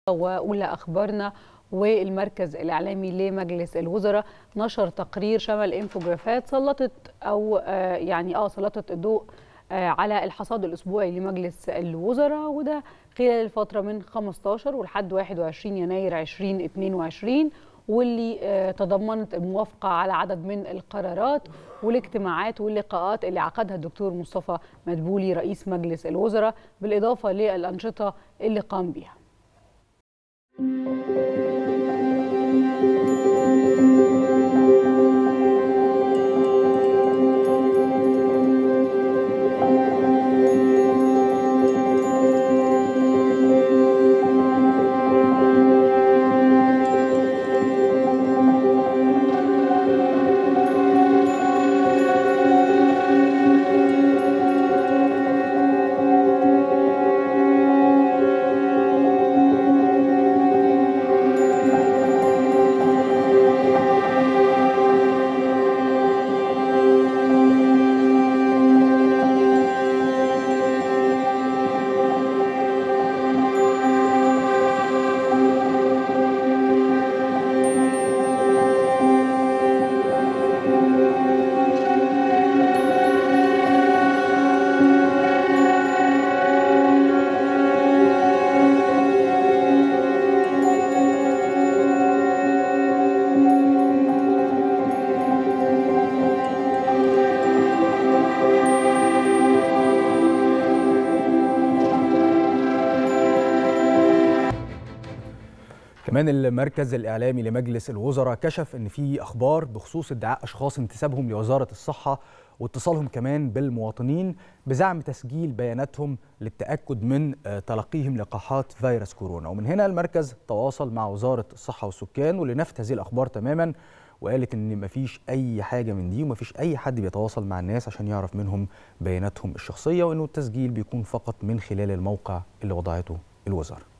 وأولى أخبارنا والمركز الإعلامي لمجلس الوزراء نشر تقرير شمل انفوجرافات سلطت أو آه يعني اه سلطت الضوء آه على الحصاد الأسبوعي لمجلس الوزراء وده خلال الفترة من 15 ولحد 21 يناير 2022 واللي آه تضمنت الموافقة على عدد من القرارات والاجتماعات واللقاءات اللي عقدها الدكتور مصطفى مدبولي رئيس مجلس الوزراء بالإضافة للأنشطة اللي قام بها كمان المركز الإعلامي لمجلس الوزراء كشف أن في أخبار بخصوص ادعاء أشخاص انتسابهم لوزارة الصحة واتصالهم كمان بالمواطنين بزعم تسجيل بياناتهم للتأكد من تلقيهم لقاحات فيروس كورونا ومن هنا المركز تواصل مع وزارة الصحة والسكان ولنفت هذه الأخبار تماما وقالت ان مفيش اي حاجه من دي ومفيش اي حد بيتواصل مع الناس عشان يعرف منهم بياناتهم الشخصيه وانه التسجيل بيكون فقط من خلال الموقع اللي وضعته الوزاره